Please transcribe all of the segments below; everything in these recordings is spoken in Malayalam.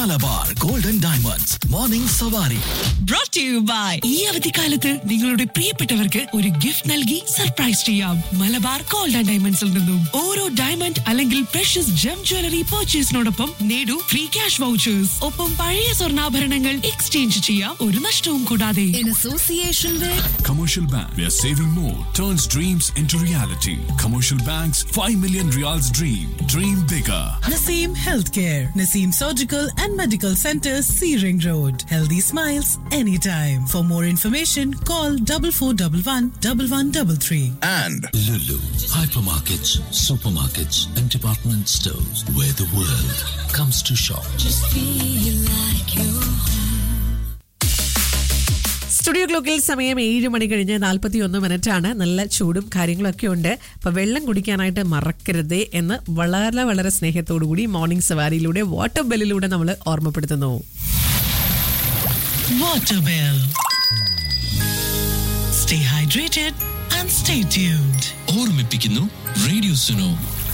മലബാർ ഗോൾഡൻ ഡയമണ്ട്സ് മോർണിംഗ് സവാരി brought to you by ഈ അവധിക്കാലത്ത് നിങ്ങളുടെ പ്രിയപ്പെട്ടവർക്ക് ഒരു ഗിഫ്റ്റ് നൽകി സർപ്രൈസ് ചെയ്യാം മലബാർ ഗോൾഡ് ആൻഡ് ഡയമണ്ട്സിൽ നിന്നും ഓരോ ഡയമണ്ട് അല്ലെങ്കിൽ പ്രഷ്യസ് ജം ജ്വല്ലറി പർച്ചേസിനോടൊപ്പം നേടൂ ഫ്രീ ക്യാഷ് വൗച്ചേഴ്സ് ഒപ്പം പഴയ സ്വർണ്ണാഭരണങ്ങൾ എക്സ്ചേഞ്ച് ചെയ്യാം ഒരു നഷ്ടവും കൂടാതെ in association with Commercial Bank, where saving more turns dreams into reality. Commercial Bank's 5 million reals dream. Dream bigger. Naseem Healthcare, Naseem Surgical and Medical Center, Searing Road. Healthy smiles anytime. For more information, call double four double one double one double three. and Lulu, hypermarkets, supermarkets, and department stores where the world comes to shop. Studio ക്ലോക്കിൽ സമയം ഏഴ് മണി കഴിഞ്ഞ് നാൽപ്പത്തി ഒന്ന് മിനിറ്റ് ആണ് നല്ല ചൂടും കാര്യങ്ങളൊക്കെ ഉണ്ട് അപ്പൊ വെള്ളം കുടിക്കാനായിട്ട് മറക്കരുതേ എന്ന് വളരെ വളരെ സ്നേഹത്തോടു കൂടി മോർണിംഗ് സവാരിയിലൂടെ വാട്ടർ ബെല്ലിലൂടെ നമ്മൾ ഓർമ്മപ്പെടുത്തുന്നു water bell stay hydrated and stay tuned ഓർമ്മിപ്പിക്കുന്നു radio Suno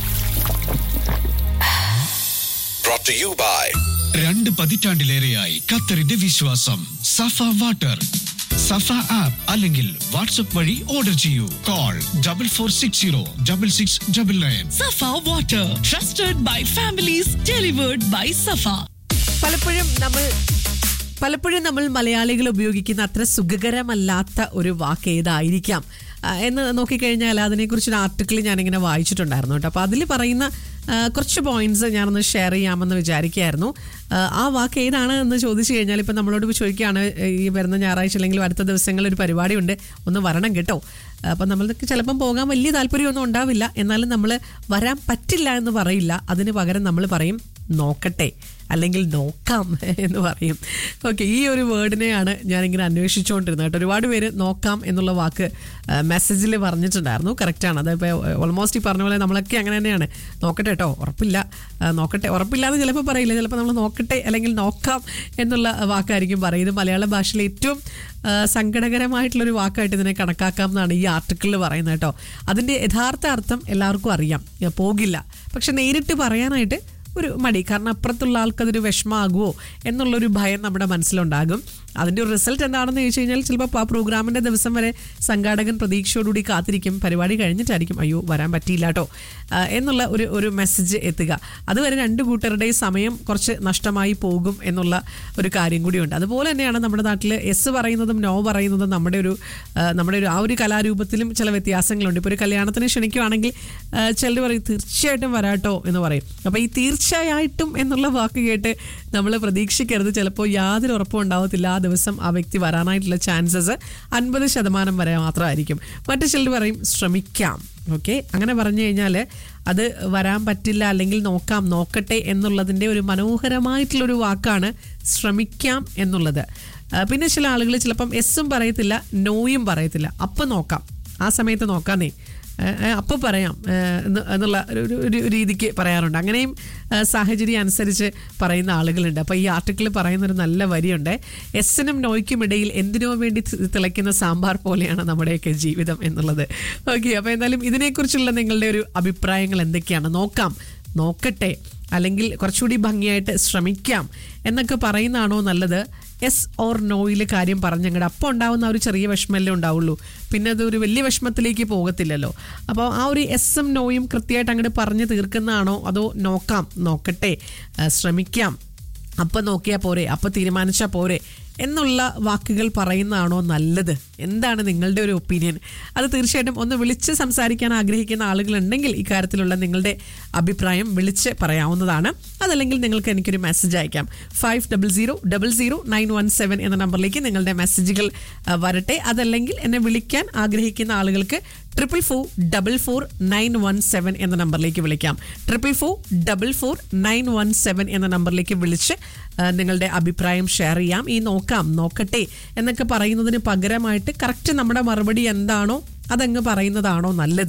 brought to you by രണ്ട് പതിറ്റാണ്ടിലേറെയായി ഖത്തറിന്റെ വിശ്വാസം സഫ വാട്ടർ സഫ ആപ്പ് അല്ലെങ്കിൽ വാട്സ്ആപ്പ് വഴി ഓർഡർ ചെയ്യൂ call double four six zero double six double nine Safa water trusted by families delivered by Safa പലപ്പോഴും നമ്മൾ പലപ്പോഴും നമ്മൾ മലയാളികൾ ഉപയോഗിക്കുന്ന അത്ര സുഖകരമല്ലാത്ത ഒരു വാക്ക് ഏതായിരിക്കാം ആ, എന്ന് നോക്കിക്കഴിഞ്ഞാൽ അതിനെക്കുറിച്ചൊരു ആർട്ടിക്കിൾ ഞാനിങ്ങനെ വായിച്ചിട്ടുണ്ടായിരുന്നു കേട്ടോ അപ്പോൾ അതിൽ പറയുന്ന ആ, കുറച്ച് പോയിന്റ്സ് ഞാനൊന്ന് ഷെയർ ചെയ്യാമെന്ന് വിചാരിക്കുകയായിരുന്നു ആ, ആ വാക്ക് ഏതാണ് എന്ന് ചോദിച്ചു കഴിഞ്ഞാൽ ഇപ്പം നമ്മളോട് ചോദിക്കുകയാണ് ഈ വരുന്ന ഞായറാഴ്ച അല്ലെങ്കിൽ അടുത്ത ദിവസങ്ങളിൽ ഒരു പരിപാടിയുണ്ട് ഒന്ന് വരണം കേട്ടോ അപ്പം നമ്മൾക്ക് ചിലപ്പം പോകാൻ വലിയ താല്പര്യമൊന്നും ഉണ്ടാവില്ല എന്നാലും നമ്മൾ വരാൻ പറ്റില്ല എന്ന് പറയില്ല അതിന് പകരം നമ്മൾ പറയും നോക്കട്ടെ അല്ലെങ്കിൽ നോക്കാം എന്ന് പറയും ഓക്കെ ഈ ഒരു വേർഡിനെയാണ് ഞാനിങ്ങനെ അന്വേഷിച്ചുകൊണ്ടിരുന്നത് കേട്ടോ ഒരുപാട് പേര് നോക്കാം എന്നുള്ള വാക്ക് മെസ്സേജിൽ പറഞ്ഞിട്ടുണ്ടായിരുന്നു കറക്റ്റാണ് അതിപ്പോൾ ഓൾമോസ്റ്റ് ഈ പറഞ്ഞ പോലെ നമ്മളൊക്കെ അങ്ങനെ തന്നെയാണ് നോക്കട്ടെ കേട്ടോ ഉറപ്പില്ല ആ, നോക്കട്ടെ ഉറപ്പില്ല എന്ന് ചിലപ്പോൾ പറയില്ല ചിലപ്പോൾ നമ്മൾ നോക്കട്ടെ അല്ലെങ്കിൽ നോക്കാം എന്നുള്ള വാക്കായിരിക്കും പറയുന്നത് മലയാള ഭാഷയിലെ ഏറ്റവും ആ, സങ്കടകരമായിട്ടുള്ളൊരു വാക്കായിട്ട് ഇതിനെ കണക്കാക്കാം എന്നാണ് ഈ ആർട്ടിക്കിളിൽ പറയുന്നത് കേട്ടോ അതിൻ്റെ യഥാർത്ഥ അർത്ഥം എല്ലാവർക്കും അറിയാം ഏ, പോകില്ല പക്ഷെ നേരിട്ട് പറയാനായിട്ട് ഒരു മടി കാരണം അപ്പുറത്തുള്ള ആൾക്കതൊരു വിഷമമാകുമോ എന്നുള്ളൊരു ഭയം നമ്മുടെ മനസ്സിലുണ്ടാകും അതിൻ്റെ ഒരു റിസൾട്ട് എന്താണെന്ന് ചോദിച്ചു കഴിഞ്ഞാൽ ചിലപ്പോൾ ആ പ്രോഗ്രാമിൻ്റെ ദിവസം വരെ സംഘാടകൻ പ്രതീക്ഷയോടുകൂടി കാത്തിരിക്കും പരിപാടി കഴിഞ്ഞിട്ടായിരിക്കും അയ്യോ വരാൻ പറ്റിയില്ല കേട്ടോ ആ, എന്നുള്ള ഒരു ഒരു മെസ്സേജ് എത്തുക അതുവരെ രണ്ട് കൂട്ടരുടെയും സമയം കുറച്ച് നഷ്ടമായി പോകും എന്നുള്ള ഒരു കാര്യം കൂടിയുണ്ട് അതുപോലെ തന്നെയാണ് നമ്മുടെ നാട്ടിൽ എസ് പറയുന്നതും നോ പറയുന്നതും നമ്മുടെ ഒരു ആ, നമ്മുടെ ഒരു ആ ഒരു കലാരൂപത്തിലും ചില വ്യത്യാസങ്ങളുണ്ട് ഇപ്പോൾ ഒരു കല്യാണത്തിന് ക്ഷണിക്കുവാണെങ്കിൽ ചിലർ പറയും തീർച്ചയായിട്ടും വരാട്ടോ എന്ന് പറയും അപ്പോൾ ഈ തീർച്ചയായിട്ടും എന്നുള്ള വാക്ക് കേട്ട് നമ്മൾ പ്രതീക്ഷിക്കരുത് ചിലപ്പോൾ യാതൊരു ഉറപ്പും ഉണ്ടാവത്തില്ല ആ ദിവസം ആ വ്യക്തി വരാനായിട്ടുള്ള ചാൻസസ് അൻപത് ശതമാനം വരെ മാത്രമായിരിക്കും മറ്റു ചിലർ പറയും ശ്രമിക്കാം ഓക്കെ അങ്ങനെ പറഞ്ഞു കഴിഞ്ഞാൽ അത് വരാൻ പറ്റില്ല അല്ലെങ്കിൽ നോക്കാം നോക്കട്ടെ എന്നുള്ളതിൻ്റെ ഒരു മനോഹരമായിട്ടുള്ളൊരു വാക്കാണ് ശ്രമിക്കാം എന്നുള്ളത് ആ, പിന്നെ ചില ആളുകൾ ചിലപ്പം എസ്സും പറയത്തില്ല നോയും പറയത്തില്ല അപ്പം നോക്കാം ആ സമയത്ത് നോക്കാന്നേ അപ്പോൾ പറയാം ഏ, എന്ന്- എന്നുള്ള ഒരു ഒരു- ഒരു രീതിക്ക് പറയാറുണ്ട് അങ്ങനെയും ഏ, സാഹചര്യം അനുസരിച്ച് പറയുന്ന ആളുകളുണ്ട് അപ്പോൾ ഈ ആർട്ടിക്കിൾ പറയുന്ന ഒരു നല്ല വരിയുണ്ട് എസ്സിനും നോയ്ക്കും ഇടയിൽ എന്തിനോ വേണ്ടി തി- തിളയ്ക്കുന്ന സാമ്പാർ പോലെയാണ് നമ്മുടെയൊക്കെ ജീവിതം എന്നുള്ളത് ഓക്കെ അപ്പോൾ എന്തായാലും ഇതിനെക്കുറിച്ചുള്ള നിങ്ങളുടെ ഒരു അഭിപ്രായങ്ങൾ എന്തൊക്കെയാണ് നോക്കാം നോക്കട്ടെ അല്ലെങ്കിൽ കുറച്ചുകൂടി ഭംഗിയായിട്ട് ശ്രമിക്കാം എന്നൊക്കെ പറയുന്നതാണോ നല്ലത് എസ് ഓർ നോയിൽ കാര്യം പറഞ്ഞങ്ങടെ അപ്പോൾ ഉണ്ടാവുന്ന ആ ഒരു ചെറിയ വിഷമല്ലേ ഉണ്ടാവുള്ളൂ പിന്നെ അത് ഒരു വലിയ വിഷമത്തിലേക്ക് പോകത്തില്ലല്ലോ അപ്പോൾ ആ ഒരു എസും നോയും കൃത്യമായിട്ട് അങ്ങോട്ട് പറഞ്ഞു തീർക്കുന്നതാണോ അതോ നോക്കാം നോക്കട്ടെ ആ, ശ്രമിക്കാം അപ്പം നോക്കിയാൽ പോരെ അപ്പം തീരുമാനിച്ചാൽ പോരെ എന്നുള്ള വാക്കുകൾ പറയുന്നതാണോ നല്ലത് എന്താണ് നിങ്ങളുടെ ഒരു ഒപ്പീനിയൻ അത് തീർച്ചയായിട്ടും ഒന്ന് വിളിച്ച് സംസാരിക്കാൻ ആഗ്രഹിക്കുന്ന ആളുകളുണ്ടെങ്കിൽ ഇക്കാര്യത്തിലുള്ള നിങ്ങളുടെ അഭിപ്രായം വിളിച്ച് പറയാവുന്നതാണ് അതല്ലെങ്കിൽ നിങ്ങൾക്ക് എനിക്കൊരു മെസ്സേജ് അയക്കാം five double zero double zero nine one seven എന്ന നമ്പറിലേക്ക് നിങ്ങളുടെ മെസ്സേജുകൾ ആ, വരട്ടെ അതല്ലെങ്കിൽ എന്നെ വിളിക്കാൻ ആഗ്രഹിക്കുന്ന ആളുകൾക്ക് triple four double four nine one seven എന്ന നമ്പറിലേക്ക് വിളിക്കാം triple four double four nine one seven എന്ന നമ്പറിലേക്ക് വിളിച്ച് ആ, നിങ്ങളുടെ അഭിപ്രായം ഷെയർ ചെയ്യാം ഈ നോക്കാം നോക്കട്ടെ എന്നൊക്കെ പറയുന്നതിന് പകരമായിട്ട് കറക്റ്റ് നമ്മുടെ മറുപടി എന്താണോ അതങ്ങ് പറയുന്നതാണോ നല്ലത്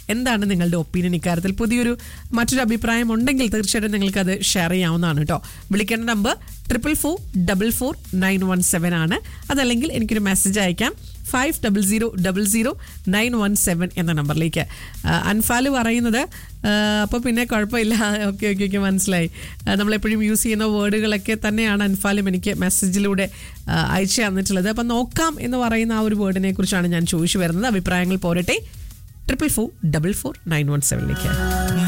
എന്താണ് നിങ്ങളുടെ ഒപ്പീനിയൻ ഇക്കാര്യത്തിൽ പുതിയൊരു മറ്റൊരു അഭിപ്രായം ഉണ്ടെങ്കിൽ തീർച്ചയായിട്ടും നിങ്ങൾക്ക് അത് ഷെയർ ചെയ്യാവുന്നതാണ് കേട്ടോ വിളിക്കേണ്ട number triple four double four nine one seven ആണ് അതല്ലെങ്കിൽ എനിക്കൊരു മെസ്സേജ് അയക്കാം five double zero double zero nine one seven എന്ന നമ്പറിലേക്ക് ആ, അൻഫാല് പറയുന്നത് അപ്പോൾ പിന്നെ കുഴപ്പമില്ല ഓക്കെ ഓക്കെ ഓക്കെ മനസ്സിലായി ആ, നമ്മളെപ്പോഴും യൂസ് ചെയ്യുന്ന വേർഡുകളൊക്കെ തന്നെയാണ് അൻഫാലും എനിക്ക് മെസ്സേജിലൂടെ ആ, അയച്ചു തന്നിട്ടുള്ളത് അപ്പം നോക്കാം എന്ന് പറയുന്ന ആ ഒരു വേർഡിനെ കുറിച്ചാണ് ഞാൻ ചോദിച്ചു വരുന്നത് അഭിപ്രായങ്ങൾ പോരട്ടെ triple four double four nine one സെവനിലേക്ക്